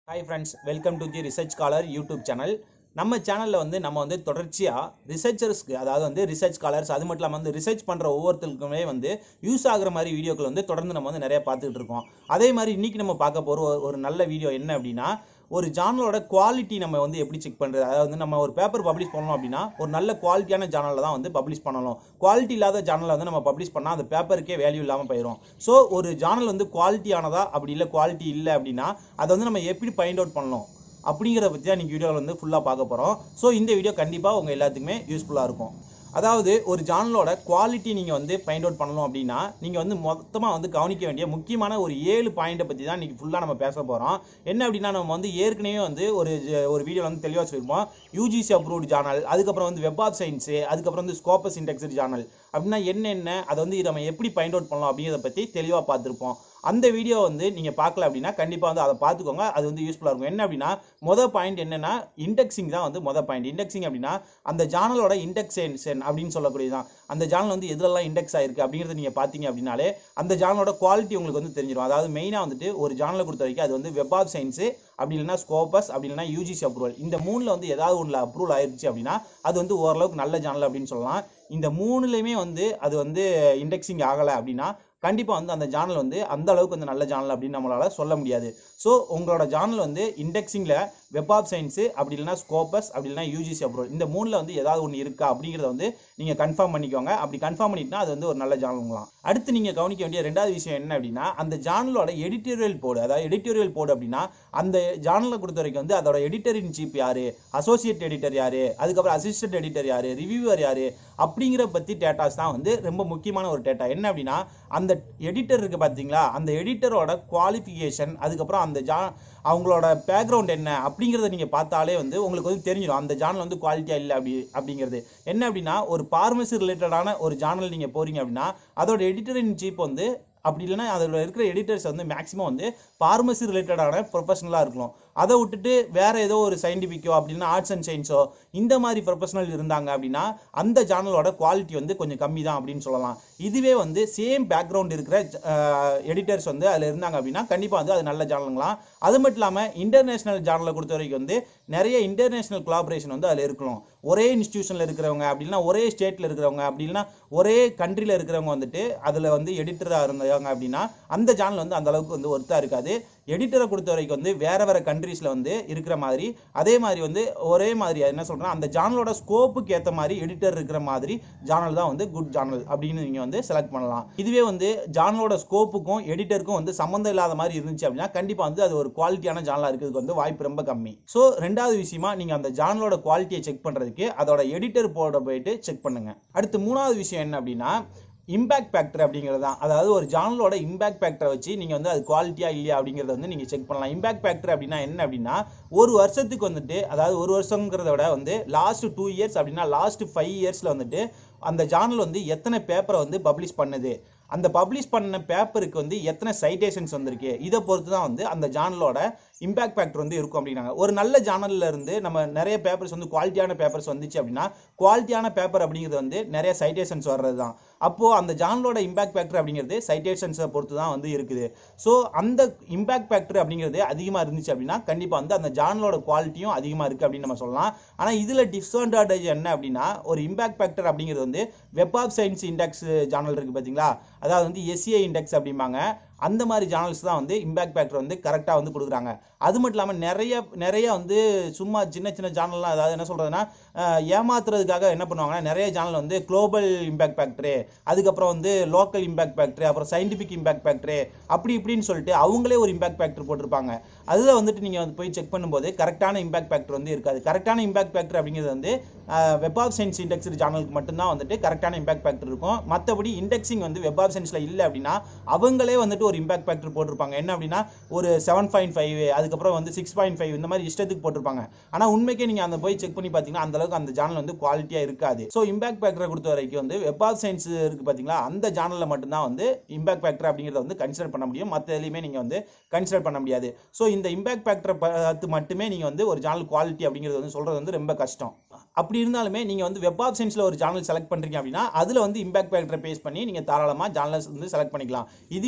hi friends welcome to the research scholar YouTube channel நம்ம சேனலில் வந்து நம்ம வந்து தொடர்ச்சியாக ரிசர்ச்சர்ஸ்க்கு அதாவது வந்து ரிசர்ச் ஸ்காலர்ஸ் அது மட்டும் இல்லாமல் வந்து ரிசர்ச் பண்ணுற ஒவ்வொருத்தருக்குமே வந்து யூஸ் ஆகுற மாதிரி வீடியோக்கள் வந்து தொடர்ந்து நம்ம வந்து நிறைய பார்த்துட்டு இருக்கோம் அதே மாதிரி இன்னைக்கு நம்ம பார்க்க போகிற ஒரு- ஒரு நல்ல வீடியோ என்ன அப்படின்னா ஒரு ஜானலோட குவாலிட்டி நம்ம வந்து எப்படி செக் பண்ணுறது அதாவது வந்து நம்ம ஒரு பேப்பர் பப்ளிஷ் பண்ணணும் அப்படின்னா ஒரு நல்ல குவாலிட்டியான ஜானலில் தான் வந்து பப்ளிஷ் பண்ணணும் குவாலிட்டி இல்லாத ஜானலில் வந்து நம்ம பப்ளிஷ் பண்ணால் அந்த பேப்பருக்கே வேல்யூ இல்லாமல் போயிடும் ஸோ ஒரு ஜானல் வந்து குவாலிட்டியானதா அப்படி இல்லை குவாலிட்டி இல்லை அப்படின்னா அதை வந்து நம்ம எப்படி ஃபைண்ட் அவுட் பண்ணணும் அப்படிங்கிறத பற்றி தான் நீங்கள் வீடியோவில் வந்து ஃபுல்லாக பார்க்க போகிறோம் ஸோ இந்த வீடியோ கண்டிப்பாக உங்கள் எல்லாத்துக்குமே யூஸ்ஃபுல்லாக இருக்கும் அதாவது ஒரு ஜானலோட குவாலிட்டி நீங்கள் வந்து ஃபைண்ட் அவுட் பண்ணணும் அப்படின்னா நீங்கள் வந்து மொத்தமாக வந்து கவனிக்க வேண்டிய முக்கியமான ஒரு ஏழு பாயிண்ட்டை பற்றி தான் இன்றைக்கி ஃபுல்லாக நம்ம பேச போகிறோம் என்ன அப்படின்னா நம்ம வந்து ஏற்கனவே வந்து ஒரு ஜ- ஒரு வீடியோவில் வந்து தெளிவாக சொல்லியிருப்போம் யூஜிசி அப்ரூவ்டு ஜானல் அதுக்கப்புறம் வந்து வெப் ஆஃப் சயின்ஸு அதுக்கப்புறம் வந்து ஸ்கோப்பஸ் இண்டெக்ஸ்டு ஜானல் அப்படின்னா என்னென்ன அதை வந்து நம்ம எப்படி ஃபைண்ட் அவுட் பண்ணலாம் அப்படிங்கிறத பற்றி தெளிவாக பார்த்துருப்போம் அந்த வீடியோ வந்து நீங்கள் பார்க்கல அப்படின்னா கண்டிப்பாக வந்து அதை பார்த்துக்கோங்க அது வந்து யூஸ்ஃபுல்லாக இருக்கும் என்ன அப்படின்னா மொதல் பாயிண்ட் என்னன்னா இண்டெக்ஸிங் தான் வந்து மொதல் பாயிண்ட் இண்டெக்ஸிங் அப்படின்னா அந்த ஜானலோட இண்டெக்ஸேஷன் அப்படின்னு சொல்லக்கூடியதுதான் அந்த ஜானல் வந்து எதுலெல்லாம் இண்டெக்ஸ் ஆயிருக்கு அப்படிங்கிறத நீங்கள் பார்த்தீங்க அப்படின்னாலே அந்த ஜானலோட குவாலிட்டி உங்களுக்கு வந்து தெரிஞ்சிடும் அதாவது மெயினாக வந்துட்டு ஒரு ஜானலை பொறுத்த வரைக்கும் அது வந்து வெப் ஆஃப் சயின்ஸு அப்படி இல்லைன்னா ஸ்கோப்பஸ் அப்படி இல்லைன்னா யூஜிசி அப்ரூவல் இந்த மூணில் வந்து ஏதாவது ஒன்றில் அப்ரூவல் ஆயிருச்சு அப்படின்னா அது வந்து ஓரளவுக்கு நல்ல ஜானல் அப்படின்னு சொல்லலாம் இந்த மூணுலையுமே வந்து அது வந்து இண்டெக்ஸிங் ஆகலை அப்படின்னா கண்டிப்பாக வந்து அந்த ஜானல் வந்து அந்த அளவுக்கு வந்து நல்ல ஜானல் அப்படின்னு நம்மளால சொல்ல முடியாது ஸோ உங்களோட ஜானல் வந்து இண்டெக்ஸிங்கில் வெப் ஆஃப் சயின்ஸு அப்படி இல்லைன்னா ஸ்கோப்பஸ் அப்படி இல்லைன்னா யூஜிசி அப்ரூவல் இந்த மூணில் வந்து ஏதாவது ஒன்று இருக்கா அப்படிங்கிறத வந்து நீங்கள் கன்ஃபார்ம் பண்ணிக்கோங்க அப்படி கன்ஃபார்ம் பண்ணிட்டுனா அது வந்து ஒரு நல்ல ஜானலுங்களாம் அடுத்து நீங்கள் கவனிக்க வேண்டிய ரெண்டாவது விஷயம் என்ன அப்படின்னா அந்த ஜானலோட எடிட்டோரியல் போர்டு அதாவது எடிட்டோரியல் போர்டு அப்படின்னா அந்த ஜானலை பொறுத்த வரைக்கும் வந்து அதோட எடிட்டர் இன் சீப் யாரு அசோசியேட் எடிட்டர் யாரு அதுக்கப்புறம் அசிஸ்டன்ட் எடிட்டர் யாரு ரிவ்யூவர் யாரு அப்படிங்கிற பத்தி டேட்டாஸ் தான் வந்து ரொம்ப முக்கியமான ஒரு டேட்டா என்ன அப்படின்னா அந்த எடிட்டர் இருக்கு பாத்தீங்களா அந்த எடிட்டரோட குவாலிஃபிகேஷன் அதுக்கப்புறம் அந்த ஜா அவங்களோட பேக்ரவுண்ட் என்ன அப்படிங்கிறத நீங்க பார்த்தாலே வந்து உங்களுக்கு வந்து தெரிஞ்சிடும் அந்த ஜானல் வந்து குவாலிட்டியா இல்லை அப்படி அப்படிங்கிறது என்ன அப்படின்னா ஒரு பார்மசி ரிலேட்டடான ஒரு ஜானல் நீங்க போறீங்க அப்படின்னா அதோட எடிட்டர் இன் சீப் வந்து அப்படி இல்லைன்னா அதில் இருக்கிற எடிட்டர்ஸ் வந்து மேக்ஸிமம் வந்து ஃபார்மசி ரிலேட்டடான ப்ரொஃபஷனலாக இருக்கணும் அதை விட்டுட்டு வேற ஏதோ ஒரு சயின்டிஃபிக்கோ அப்படின்னா ஆர்ட்ஸ் அண்ட் சயின்ஸோ இந்த மாதிரி ப்ரொஃபஷனல் இருந்தாங்க அப்படின்னா அந்த ஜானலோட குவாலிட்டி வந்து கொஞ்சம் கம்மி தான் அப்படின்னு சொல்லலாம் இதுவே வந்து சேம் பேக்ரவுண்ட் இருக்கிற எடிட்டர்ஸ் வந்து அதில் இருந்தாங்க அப்படின்னா கண்டிப்பாக வந்து அது நல்ல ஜானலுங்களாம் அது மட்டும் இல்லாமல் இன்டர்நேஷனல் ஜானலை பொறுத்த வரைக்கும் வந்து நிறைய இன்டர்நேஷனல் கொலாபரேஷன் வந்து அதில் இருக்கணும் ஒரே இன்ஸ்டியூஷனில் இருக்கிறவங்க அப்படின்னா ஒரே ஸ்டேட்டில் இருக்கிறவங்க அப்படின்னா ஒரே கண்ட்ரியில் இருக்கிறவங்க வந்துட்டு அதில் வந்து எடிட்டராக இருந்தாங்க அப்படின்னா அந்த சேனல் வந்து அந்த அளவுக்கு வந்து ஒர்த்தாக இருக்காது எடிட்டரை பொறுத்த வரைக்கும் வந்து வேற வேற கண்ட்ரீஸில் வந்து இருக்கிற மாதிரி அதே மாதிரி வந்து ஒரே மாதிரி என்ன சொல்கிறேன் அந்த ஜானலோட ஸ்கோப்புக்கு ஏற்ற மாதிரி எடிட்டர் இருக்கிற மாதிரி ஜானல் தான் வந்து குட் ஜானல் அப்படின்னு நீங்கள் வந்து செலக்ட் பண்ணலாம் இதுவே வந்து ஜானலோட ஸ்கோப்புக்கும் எடிட்டருக்கும் வந்து சம்மந்தம் இல்லாத மாதிரி இருந்துச்சு அப்படின்னா கண்டிப்பாக வந்து அது ஒரு குவாலிட்டியான ஜானலாக இருக்கிறதுக்கு வந்து வாய்ப்பு ரொம்ப கம்மி ஸோ ரெண்டாவது விஷயமா நீங்கள் அந்த ஜானலோட குவாலிட்டியை செக் பண்ணுறதுக்கு அதோட எடிட்டர் போட போயிட்டு செக் பண்ணுங்க அடுத்து மூணாவது விஷயம் என்ன அப்படின்னா இம்பாக்ட் ஃபேக்டர் அப்படிங்கிறது தான் அதாவது ஒரு ஜானலோட இம்பாக்ட் ஃபேக்டரை வச்சு நீங்கள் வந்து அது குவாலிட்டியா இல்லையா அப்படிங்கிறத வந்து நீங்கள் செக் பண்ணலாம் இம்பாக்ட் ஃபேக்டர் அப்படின்னா என்ன அப்படின்னா ஒரு வருஷத்துக்கு வந்துட்டு அதாவது ஒரு வருஷங்கிறத விட வந்து லாஸ்ட் டூ இயர்ஸ் அப்படின்னா லாஸ்ட் ஃபைவ் இயர்ஸில் வந்துட்டு அந்த ஜானல் வந்து எத்தனை பேப்பரை வந்து பப்ளிஷ் பண்ணுது அந்த பப்ளிஷ் பண்ண பேப்பருக்கு வந்து எத்தனை சைட்டேஷன்ஸ் வந்திருக்கு இதை பொறுத்து தான் வந்து அந்த ஜானலோட இம்பாக்ட் ஃபேக்டர் வந்து இருக்கும் அப்படின்னாங்க ஒரு நல்ல ஜானல்ல இருந்து நம்ம நிறைய பேப்பர்ஸ் வந்து குவாலிட்டியான பேப்பர்ஸ் வந்துச்சு அப்படின்னா குவாலிட்டியான பேப்பர் அப்படிங்கிறது வந்து நிறைய சைட்டேஷன்ஸ் வர்றது தான் அப்போ அந்த ஜானலோட இம்பாக்ட் ஃபேக்டர் அப்படிங்கிறது சைட்டேஷன்ஸை பொறுத்து தான் வந்து இருக்குது ஸோ அந்த இம்பாக்ட் ஃபேக்டர் அப்படிங்கிறது அதிகமாக இருந்துச்சு அப்படின்னா கண்டிப்பாக வந்து அந்த ஜானலோட குவாலிட்டியும் அதிகமாக இருக்குது அப்படின்னு நம்ம சொல்லலாம் ஆனால் இதில் டிஸ்அட்வான்டேஜ் என்ன அப்படின்னா ஒரு இம்பாக்ட் ஃபேக்டர் அப்படிங்கிறது வந்து web of science index journal இருக்குது பார்த்தீங்களா அதாவது வந்து எஸ்சிஐ இண்டெக்ஸ் அப்படிம்பாங்க அந்த மாதிரி ஜானல்ஸ் தான் வந்து இம்பாக்ட் ஃபேக்டர் வந்து கரெக்டாக வந்து கொடுக்குறாங்க அது மட்டும் இல்லாமல் நிறைய நிறைய வந்து சும்மா சின்ன சின்ன ஜானல்லாம் அதாவது என்ன சொல்கிறதுனா ஏமாத்துறதுக்காக என்ன பண்ணுவாங்கன்னா நிறைய ஜானல் வந்து குளோபல் இம்பாக்ட் ஃபேக்டரு அதுக்கப்புறம் வந்து லோக்கல் இம்பாக்ட் ஃபேக்டரு அப்புறம் சயின்டிஃபிக் இம்பாக்ட் ஃபேக்டரு அப்படி இப்படின்னு சொல்லிட்டு அவங்களே ஒரு இம்பாக்ட் ஃபேக்டர் போட்டிருப்பாங்க அதில் வந்துட்டு நீங்கள் வந்து போய் செக் பண்ணும்போது கரெக்டான இம்பாக்ட் ஃபேக்டர் வந்து இருக்காது கரெக்டான இம்பாக்ட் ஃபேக்டர் அப்படிங்கிறது வந்து வெப் ஆஃப் சயின்ஸ் இண்டெக்ஸ் ஜானலுக்கு மட்டும்தான் வந்துட்டு கரெக்டான இம்பாக்ட் ஃபேக்டர் இருக்கும் மற்றபடி இண்டெக்ஸிங் வந்து வெப் ஆஃப் சயின்ஸில் இல்லை அப்படின்னா அவங்களே வந்துட்டு ஒரு இம்பாக்ட் ஃபேக்டர் போட்டிருப்பாங்க என்ன அப்படின்னா ஒரு செவன் பாயிண்ட் ஃபைவ் அதுக்கப்புறம் வந்து சிக்ஸ் பாயிண்ட் ஃபைவ் இந்த மாதிரி இஷ்டத்துக்கு போட்டிருப்பாங்க ஆனால் உண்மைக்கே நீங்கள் அந்த போய் செக் பண்ணி பார்த்தீங்கன்னா அந்த அளவுக்கு அந்த ஜானல் வந்து குவாலிட்டியாக இருக்காது ஸோ இம்பாக்ட் ஃபேக்டரை பொறுத்த வரைக்கும் வந்து வெப் ஆஃப் சயின்ஸ் இருக்கு பார்த்தீங்களா அந்த ஜானலில் மட்டும்தான் வந்து இம்பாக்ட் ஃபேக்டர் அப்படிங்கிறத வந்து கன்சிடர் பண்ண முடியும் மற்ற எதுலையுமே நீங்கள் வந்து கன்சிடர் பண்ண முடியாது ஸோ இந்த இம்பாக்ட் ஃபேக்டரை பார்த்து மட்டுமே நீங்கள் வந்து ஒரு ஜானல் குவாலிட்டி அப்படிங்கிறது வந்து சொல்கிறது வந்து ரொம்ப கஷ்டம் அப்படி இருந்தாலுமே நீங்கள் வந்து வெப் ஆஃப் சயின்ஸில் ஒரு சேனல் செலக்ட் பண்ணுறீங்க அப்படின்னா அதில் வந்து இம்பாக்ட் ஃபேக்டரை பேஸ் பண்ணி நீங்கள் தாராளமாக சேனல்ஸ் வந்து செலக்ட் பண்ணிக்கலாம் இதுவே வந்து ஸ்கோப்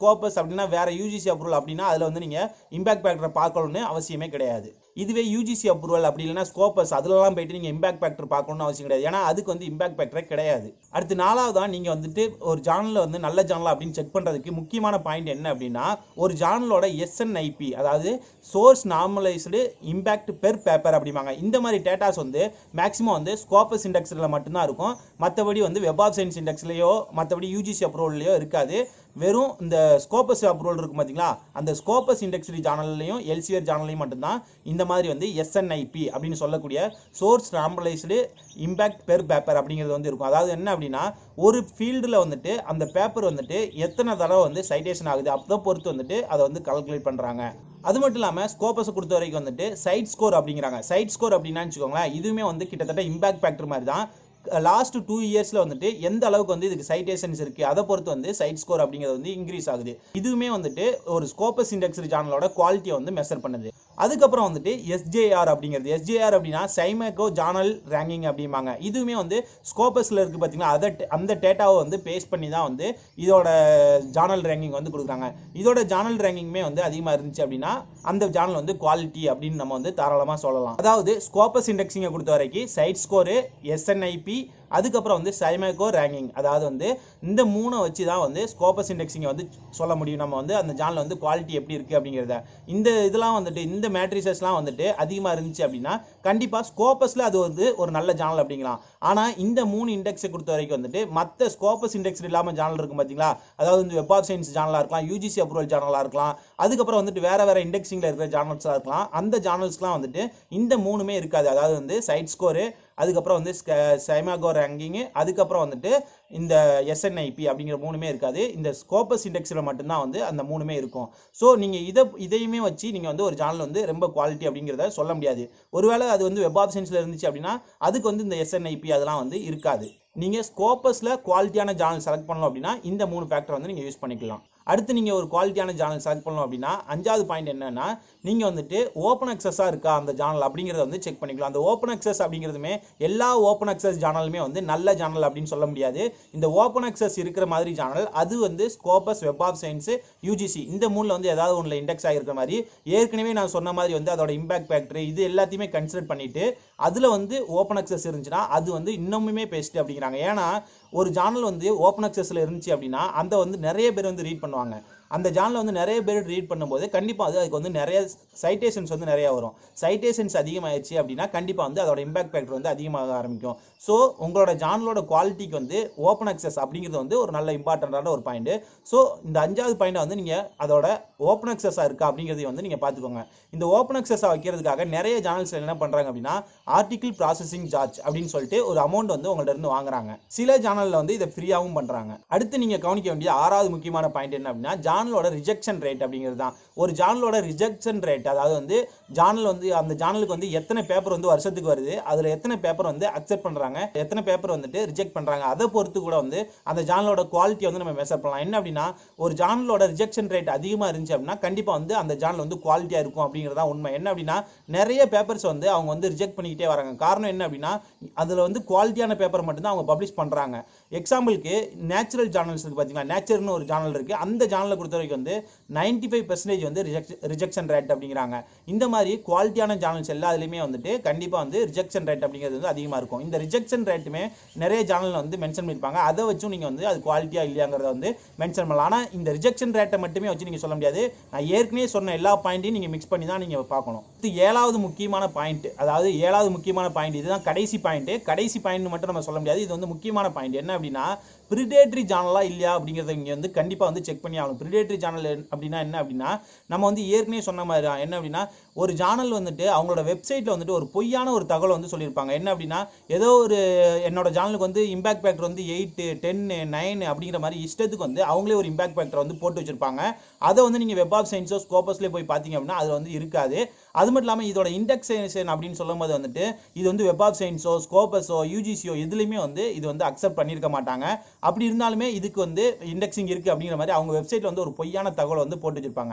ஸ்கோப்பஸ் அப்படின்னா வேற யூஜிசி அப்ரூவல் அப்படின்னா அதில் வந்து நீங்கள் இம்பாக்ட் ஃபேக்டரை பார்க்கணும்னு அவசியமே கிடையாது இதுவே யூஜிசி அப்ரூவல் அப்படி இல்லைன்னா ஸ்கோப்பஸ் அதுலலாம் போயிட்டு நீங்கள் இம்பாக்ட் ஃபேக்டர் பார்க்கணும்னு அவசியம் கிடையாது ஏன்னா அதுக்கு வந்து இம்பாக்ட் ஃபேக்டரே கிடையாது அடுத்து நாலாவதா நீங்கள் வந்துட்டு ஒரு ஜானலில் வந்து நல்ல ஜானல் அப்படின்னு செக் பண்ணுறதுக்கு முக்கியமான பாயிண்ட் என்ன அப்படின்னா ஒரு ஜானலோட எஸ்என்ஐபி அதாவது source normalised impact per paper அப்படிம்பாங்க இந்த மாதிரி டேட்டாஸ் வந்து மேக்ஸிமம் வந்து ஸ்கோப்பஸ் இண்டெக்ஸில் மட்டும்தான் இருக்கும் மற்றபடி வந்து வெப் ஆஃப் சயின்ஸ் இண்டெக்ஸ்லையோ மற்றபடி யூஜிசி அப்ரூவல்லையோ இருக்காது வெறும் இந்த ஸ்கோப்பஸ் அப்ரூவல் இருக்கும் பார்த்தீங்களா அந்த ஸ்கோப்பஸ் இண்டெக்ஸ்ரி ஜானல்லையும் எல்சிஆர் ஜானல்லையும் மட்டும்தான் இந்த மாதிரி வந்து எஸ்என்ஐபி அப்படின்னு சொல்லக்கூடிய source normalised impact per paper அப்படிங்கிறது வந்து இருக்கும் அதாவது என்ன அப்படின்னா ஒரு ஃபீல்டில் வந்துட்டு அந்த பேப்பர் வந்துட்டு எத்தனை தடவை வந்து சைட்டேஷன் ஆகுது அதை பொறுத்து வந்துட்டு அதை வந்து கால்குலேட் பண்ணுறாங்க அது மட்டும் இல்லாமல் ஸ்கோப்பஸை பொறுத்த வரைக்கும் வந்துட்டு சைட் ஸ்கோர் அப்படிங்கிறாங்க சைட் ஸ்கோர் அப்படின்னா வச்சுக்கோங்களேன் இதுவுமே வந்து கிட்டத்தட்ட இம்பாக்ட் ஃபேக்டர் மாதிரி தான் லாஸ்ட் டூ இயர்ஸில் வந்துட்டு எந்த அளவுக்கு வந்து இதுக்கு சைட்டேஷன்ஸ் இருக்கு அதை பொறுத்து வந்து சைட் ஸ்கோர் அப்படிங்கிறது வந்து இன்க்ரீஸ் ஆகுது இதுவுமே வந்துட்டு ஒரு ஸ்கோப்பஸ் இண்டெக்ஸ் ஜானலோட குவாலிட்டியை வந்து மெஷர் பண்ணுது அதுக்கப்புறம் வந்துட்டு எஸ்ஜேஆர் அப்படிங்கிறது எஸ்ஜேஆர் அப்படின்னா சைமேக்கோ ஜானல் ரேங்கிங் அப்படிம்பாங்க இதுவுமே வந்து ஸ்கோப்பஸில் இருக்குது பார்த்தீங்கன்னா அதை அந்த டேட்டாவை வந்து பேஸ் பண்ணி தான் வந்து இதோட ஜானல் ரேங்கிங் வந்து கொடுக்குறாங்க இதோட ஜானல் ரேங்கிங்குமே வந்து அதிகமாக இருந்துச்சு அப்படின்னா அந்த ஜானல் வந்து குவாலிட்டி அப்படின்னு நம்ம வந்து தாராளமாக சொல்லலாம் அதாவது ஸ்கோப்பஸ் இண்டெக்ஸிங்கை பொறுத்த வரைக்கும் சைட் ஸ்கோரு எஸ்என்ஐபி அதுக்கப்புறம் வந்து சைமேக்கோ ரேங்கிங் அதாவது வந்து இந்த மூணை வச்சு தான் வந்து ஸ்கோப்பஸ் இண்டெக்ஸிங்கை வந்து சொல்ல முடியும் நம்ம வந்து அந்த ஜானல் வந்து குவாலிட்டி எப்படி இருக்குது அப்படிங்கிறத இந்த இதெல்லாம் வந்துட்டு இந்த மேட்ரிசஸ்லாம் வந்துட்டு அதிகமாக இருந்துச்சு அப்படின்னா கண்டிப்பாக ஸ்கோப்பஸில் அது வந்து ஒரு நல்ல ஜானல் அப்படிங்கலாம் ஆனால் இந்த மூணு இண்டெக்ஸை பொறுத்த வரைக்கும் வந்துட்டு மற்ற ஸ்கோப்பஸ் இண்டெக்ஸ் இல்லாமல் ஜானல் இருக்கும் பார்த்தீங்களா அதாவது வந்து வெப் ஆஃப் சயின்ஸ் ஜானலாக இருக்கலாம் யூஜிசி அப்ரூவல் ஜானலாக இருக்கலாம் அதுக்கப்புறம் வந்துட்டு வேற வேற இண்டெக்ஸிங்கில் இருக்கிற ஜானல்ஸாக இருக்கலாம் அந்த ஜானல்ஸ்லாம் வந்துட்டு இந்த மூணுமே இருக்காது அதாவது வந்து சைட் ஸ்கோரு அதுக்கப்புறம் வந்து சைமாகோ ரேங்கிங்கு அதுக்கப்புறம் வந்துட்டு இந்த எஸ்என்ஐபி அப்படிங்கிற மூணுமே இருக்காது இந்த ஸ்கோப்பஸ் இண்டெக்ஸில் மட்டும்தான் வந்து அந்த மூணுமே இருக்கும் ஸோ நீங்கள் இதை இதையுமே வச்சு நீங்கள் வந்து ஒரு சேனல் வந்து ரொம்ப குவாலிட்டி அப்படிங்கிறத சொல்ல முடியாது ஒருவேளை அது வந்து வெப் ஆப்ஷன்ஸில் இருந்துச்சு அப்படின்னா அதுக்கு வந்து இந்த எஸ்என்ஐபி அதெல்லாம் வந்து இருக்காது நீங்கள் ஸ்கோப்பஸில் குவாலிட்டியான சேனல் செலக்ட் பண்ணணும் அப்படின்னா இந்த மூணு ஃபேக்டர் வந்து நீங்கள் யூஸ் பண்ணிக்கலாம் அடுத்து நீங்கள் ஒரு குவாலிட்டியான சேனல் செலக்ட் பண்ணணும் அப்படின்னா அஞ்சாவது பாயிண்ட் என்னன்னா நீங்கள் வந்துட்டு ஓப்பன் அக்சஸாக இருக்கா அந்த சேனல் அப்படிங்கிறத வந்து செக் பண்ணிக்கலாம் அந்த ஓப்பன் அக்சஸ் அப்படிங்கிறதுமே எல்லா ஓப்பன் அக்சஸ் சேனலுமே வந்து நல்ல சேனல் அப்படின்னு சொல்ல முடியாது இந்த ஓப்பன் அக்சஸ் இருக்கிற மாதிரி சேனல் அது வந்து Scopus web of science UGC இந்த மூணில் வந்து ஏதாவது ஒன்றில் இண்டெக்ஸ் ஆகிருக்கிற மாதிரி ஏற்கனவே நான் சொன்ன மாதிரி வந்து அதோட இம்பாக்ட் ஃபேக்டர் இது எல்லாத்தையுமே கன்சிடர் பண்ணிட்டு அதில் வந்து ஓப்பன் அக்சஸ் இருந்துச்சுன்னா அது வந்து இன்னமுமே பெஸ்ட் அப்படிங்கிறாங்க ஏன்னா ஒரு சேனல் வந்து ஓப்பன் அக்சஸில் இருந்துச்சு அப்படின்னா அந்த வந்து நிறைய பேர் வந்து ரீட் பண்ணுவாங்க அந்த சேனலை வந்து நிறைய பேர் ரீட் பண்ணும்போது கண்டிப்பாக அது அதுக்கு வந்து நிறைய சைட்டேஷன்ஸ் வந்து நிறைய வரும் சைட்டேஷன்ஸ் அதிகமாகிடுச்சு அப்படின்னா கண்டிப்பாக வந்து அதோட இம்பாக்ட் ஃபேக்டர் வந்து அதிகமாக ஆரம்பிக்கும் ஸோ உங்களோட சேனலோட குவாலிட்டிக்கு வந்து ஓப்பன் அக்சஸ் அப்படிங்கிறது வந்து ஒரு நல்ல இம்பார்ட்டண்ட்டான ஒரு பாயிண்ட் ஸோ இந்த அஞ்சாவது பாயிண்டை வந்து நீங்கள் அதோட ஓப்பன் அக்சஸாக இருக்கா அப்படிங்கிறதையும் வந்து நீங்கள் பார்த்துக்கோங்க இந்த ஓப்பன் அக்சஸாக வைக்கிறதுக்காக நிறைய சேனல்ஸ் என்ன பண்ணுறாங்க அப்படின்னா ஆர்டிகிள் ப்ராசஸிங் சார்ஜ் அப்படின்னு சொல்லிட்டு ஒரு அமௌண்ட் வந்து உங்கள்ட்ட இருந்து வாங்குறாங்க சில சேனலில் வந்து இதை ஃப்ரீயாகவும் பண்ணுறாங்க அடுத்து நீங்கள் கவனிக்க வேண்டிய ஆறாவது முக்கியமான பாயிண்ட் என்ன அப்படின்னா ஜானலோட ரிஜெக்ஷன் ரேட் அப்படிங்கிறது தான் ஒரு ஜானலோட ரிஜெக்ஷன் ரேட் அதாவது வந்து ஜானல் வந்து அந்த ஜானலுக்கு வந்து எத்தனை பேப்பர் வந்து வருஷத்துக்கு வருது அதில் எத்தனை பேப்பர் வந்து அக்செப்ட் பண்ணுறாங்க எத்தனை பேப்பர் வந்துட்டு ரிஜெக்ட் பண்ணுறாங்க அதை பொறுத்து கூட வந்து அந்த ஜானலோட குவாலிட்டி வந்து நம்ம மெஷர் பண்ணலாம் என்ன அப்படின்னா ஒரு ஜானலோட ரிஜெக்ஷன் ரேட் அதிகமாக இருந்துச்சு அப்படின்னா கண்டிப்பாக வந்து அந்த ஜானல் வந்து குவாலிட்டியாக இருக்கும் அப்படிங்கிறது தான் உண்மை என்ன அப்படின்னா நிறைய பேப்பர்ஸ் வந்து அவங்க வந்து ரிஜெக்ட் பண்ணிக்கிட்டே வராங்க காரணம் என்ன அப்படின்னா அதில் வந்து குவாலிட்டியான பேப்பர் மட்டும்தான் அவங்க பப்ளிஷ் பண்ணுறாங்க எக்ஸாம்பிளுக்கு நேச்சுரல் ஜானல்ஸ் இருக்குது பார்த்தீங்களா நேச்சர்னு ஒரு ஜானல் இருக்குது அந்த ஜானலை பொறுத்த வரைக்கும் வந்து நைன்டி ஃபைவ் பர்சன்டேஜ் வந்து ரிஜெக்ஷன் ரேட் அப்படிங்கிறாங்க இந்த மாதிரி குவாலிட்டியான ஜானல்ஸ் எல்லாத்துலேயுமே வந்துட்டு கண்டிப்பாக வந்து ரிஜெக்ஷன் ரேட் அப்படிங்கிறது வந்து அதிகமாக இருக்கும் இந்த ரிஜெக்ஷன் ரேட்டுமே நிறைய ஜானலில் வந்து மென்ஷன் பண்ணியிருப்பாங்க அதை வச்சும் நீங்கள் வந்து அது குவாலிட்டியாக இல்லையாங்கிறத வந்து மென்ஷன் பண்ணலாம் ஆனால் இந்த ரிஜெக்ஷன் ரேட்டை மட்டுமே வச்சு நீங்கள் சொல்ல முடியாது நான் ஏற்கனவே சொன்ன எல்லா பாயிண்ட்டையும் நீங்கள் மிக்ஸ் பண்ணி தான் நீங்கள் பார்க்கணும் இது ஏழாவது முக்கியமான பாயிண்ட் அதாவது ஏழாவது முக்கியமான பாயிண்ட் இதுதான் கடைசி பாயிண்ட் கடைசி பாயிண்ட் மட்டும் நம்ம சொல்ல முடியாது இது வந்து முக்கியமான பாயிண்ட் என்ன அப்படின்னா ப்ரிடேட்ரி ஜானலா இல்லையா அப்படிங்கிறத இங்கே வந்து கண்டிப்பாக வந்து செக் பண்ணி ஆகணும் ப்ரிடேட்ரி ஜானல் அப்படின்னா என்ன அப்படின்னா நம்ம வந்து ஏற்கனவே சொன்ன மாதிரி தான் என்ன அப்படின்னா ஒரு ஜானல் வந்துட்டு அவங்களோட வெப்சைட்டில் வந்துட்டு ஒரு பொய்யான ஒரு தகவல் வந்து சொல்லியிருப்பாங்க என்ன அப்படின்னா ஏதோ ஒரு என்னோட ஜானலுக்கு வந்து இம்பாக்ட் ஃபேக்டர் வந்து எயிட்டு டென்னு நைன் அப்படிங்கிற மாதிரி இஷ்டத்துக்கு வந்து அவங்களே ஒரு இம்பாக்ட் ஃபேக்டர் வந்து போட்டு வச்சிருப்பாங்க அதை வந்து நீங்கள் வெப் ஆஃப் சயின்ஸோ ஸ்கோப்பஸ்லேயே போய் பார்த்தீங்க அப்படின்னா அது வந்து இருக்காது அது மட்டும் இல்லாமல் இதோட இண்டெக்ஸேஷன் அப்படின்னு சொல்லும்போது வந்துட்டு இது வந்து வெப் ஆஃப் சயின்ஸோ ஸ்கோப்பஸோ யூஜிசியோ இதுலையுமே வந்து இது வந்து அக்செப்ட் பண்ணியிருக்க மாட்டாங்க அப்படி இருந்தாலுமே இதுக்கு வந்து இண்டெக்ஸிங் இருக்குது அப்படிங்கிற மாதிரி அவங்க வெப்சைட்டில் வந்து ஒரு பொய்யான தகவல் வந்து போட்டு வச்சிருப்பாங்க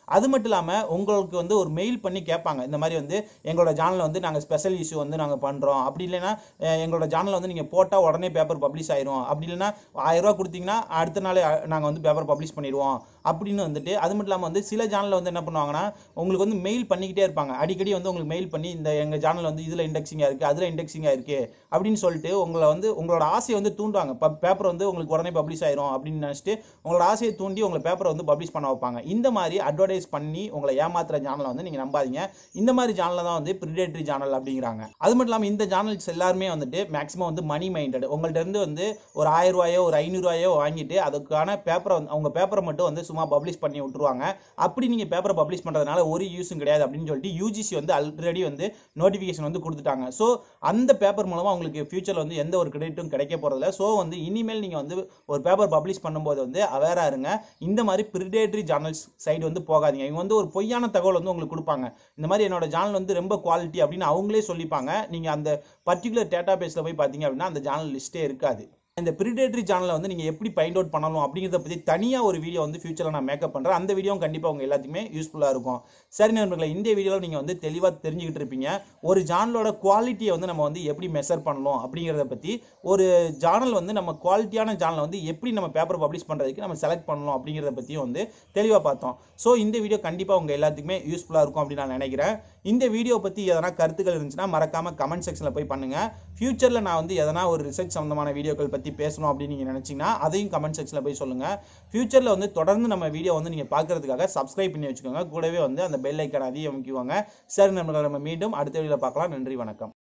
அது மட்டும் இல்லாமல் உங்களுக்கு வந்து ஒரு மெயில் பண்ணி கேட்பாங்க இந்த மாதிரி வந்து எங்களோட சேனலில் வந்து நாங்கள் ஸ்பெஷல் இஷ்யூ வந்து நாங்கள் பண்ணுறோம் அப்படி இல்லைன்னா அஹ், எங்களோட சேனலில் வந்து நீங்கள் போட்டால் உடனே பேப்பர் பப்ளிஷ் ஆயிரும் அப்படி இல்லைன்னா ஆயிரம் ரூபா கொடுத்தீங்கன்னா அடுத்த நாள் நாங்கள் வந்து பேப்பர் பப்ளிஷ் பண்ணிடுவோம் அப்படின்னு வந்துட்டு அது மட்டும் இல்லாமல் வந்து சில சேனலில் வந்து என்ன பண்ணுவாங்கன்னா உங்களுக்கு வந்து மெயில் பண்ணிக்கிட்டே இருப்பாங்க அடிக்கடி வந்து உங்களுக்கு மெயில் பண்ணி இந்த எங்கள் சேனல் வந்து இதில் இண்டெக்ஸிங்காக இருக்குது அதில் இண்டெக்ஸிங்காக இருக்குது அப்படின்னு சொல்லிட்டு உங்களை வந்து உங்களோட ஆசையை வந்து தூண்டுவாங்க பேப்பர் வந்து உங்களுக்கு உடனே பப்ளிஷ் ஆயிரும் அப்படின்னு நினச்சிட்டு உங்களோட ஆசையை தூண்டி உங்களை பேப்பரை வந்து பப்ளிஷ் பண்ண வைப்பாங்க இந்த மாதிரி அட்வர்டைஸ் பண்ணி உங்களை ஏமாத்துற சேனலை வந்து நீங்கள் நம்பாதீங்க இந்த மாதிரி சேனலில் தான் வந்து ப்ரிடேட்டரி சேனல் அப்படிங்கிறாங்க அது மட்டும் இல்லாமல் இந்த சேனல்ஸ் எல்லாருமே வந்துட்டு மேக்ஸிமம் வந்து மணி மைண்டட் உங்கள்ட்ட இருந்து வந்து ஒரு ஆயிரம் ரூபாயோ ஒரு ஐநூறுரூவாயோ வாங்கிட்டு அதுக்கான பேப்பரை வந்து அவங்க பேப்பரை மட்டும் வந்து சும்மா பப்ளிஷ் பண்ணி விட்டுருவாங்க அப்படி நீங்கள் பேப்பரை பப்ளிஷ் பண்ணுறதுனால ஒரு யூஸும் கிடையாது அப்படின்னு சொல்லிட்டு யூஜிசி வந்து ஆல்ரெடி வந்து நோட்டிஃபிகேஷன் வந்து கொடுத்துட்டாங்க ஸோ அந்த பேப்பர் மூலமாக உங்களுக்கு ஃபியூச்சரில் வந்து எந்த ஒரு கிரெடிட்டும் கிடைக்க போகிறதில்ல ஸோ வந்து இனிமேல் நீங்கள் வந்து ஒரு பேப்பர் பப்ளிஷ் பண்ணும்போது வந்து அவேராக இருங்க இந்த மாதிரி ப்ரிடேட்டரி ஜேர்னல்ஸ் சைடு வந்து போகாதீங்க இவங்க வந்து ஒரு பொய்யான தகவல் வந்து உங்களுக்கு கொடுப்பாங்க இந்த மாதிரி என்னோட சேனல் வந்து ரொம்ப குவாலிட்டி அப்படின்னு அவங்களே சொல்லிப்பாங்க நீங்கள் அந்த பர்டிகுலர் டேட்டா பேஸில் போய் பார்த்தீங்க அப்படின்னா அந்த சேனல் லிஸ்ட்டே இருக்காது இந்த ப்ரிடேட்டரி சேனலை வந்து நீங்கள் எப்படி ஃபைண்ட் அவுட் பண்ணணும் அப்படிங்கிறத பற்றி தனியாக ஒரு வீடியோ வந்து ஃபியூச்சரில் நான் மேக்கப் பண்ணுறேன் அந்த வீடியோவும் கண்டிப்பாக உங்கள் எல்லாத்துக்குமே யூஸ்ஃபுல்லாக இருக்கும் சரி நண்பர்களே இந்த வீடியோவில் நீங்கள் வந்து தெளிவாக தெரிஞ்சுக்கிட்டு இருப்பீங்க ஒரு சேனலோட குவாலிட்டியை வந்து நம்ம வந்து எப்படி மெஷர் பண்ணணும் அப்படிங்கிறத பற்றி ஒரு சேனல் வந்து நம்ம குவாலிட்டியான சேனலை வந்து எப்படி நம்ம பேப்பர் பப்ளிஷ் பண்ணுறதுக்கு நம்ம செலக்ட் பண்ணணும் அப்படிங்கிறத பற்றியும் வந்து தெளிவாக பார்த்தோம் ஸோ இந்த வீடியோ கண்டிப்பாக உங்கள் எல்லாத்துக்குமே யூஸ்ஃபுல்லாக இருக்கும் அப்படின்னு நான் நினைக்கிறேன் இந்த வீடியோ பற்றி எதனா கருத்துக்கள் இருந்துச்சுன்னா மறக்காமல் கமெண்ட் செக்ஷனில் போய் பண்ணுங்கள் ஃபியூச்சரில் நான் வந்து எதனா ஒரு ரிசர்ச் சம்மந்தமான வீடியோக்கள் பற்றி பேசணும் அப்படின்னு நீங்கள் நினச்சிங்கன்னா அதையும் கமெண்ட் செக்ஷனில் போய் சொல்லுங்கள் ஃபியூச்சரில் வந்து தொடர்ந்து நம்ம வீடியோ வந்து நீங்கள் பார்க்கறதுக்காக சப்ஸ்கிரைப் பண்ணி வச்சுக்கோங்க கூடவே வந்து அந்த பெல் ஐக்கான அதையும் அமைக்குவாங்க சரி நம்ம நம்ம மீண்டும் அடுத்த வீடியோவில் பார்க்கலாம் நன்றி வணக்கம்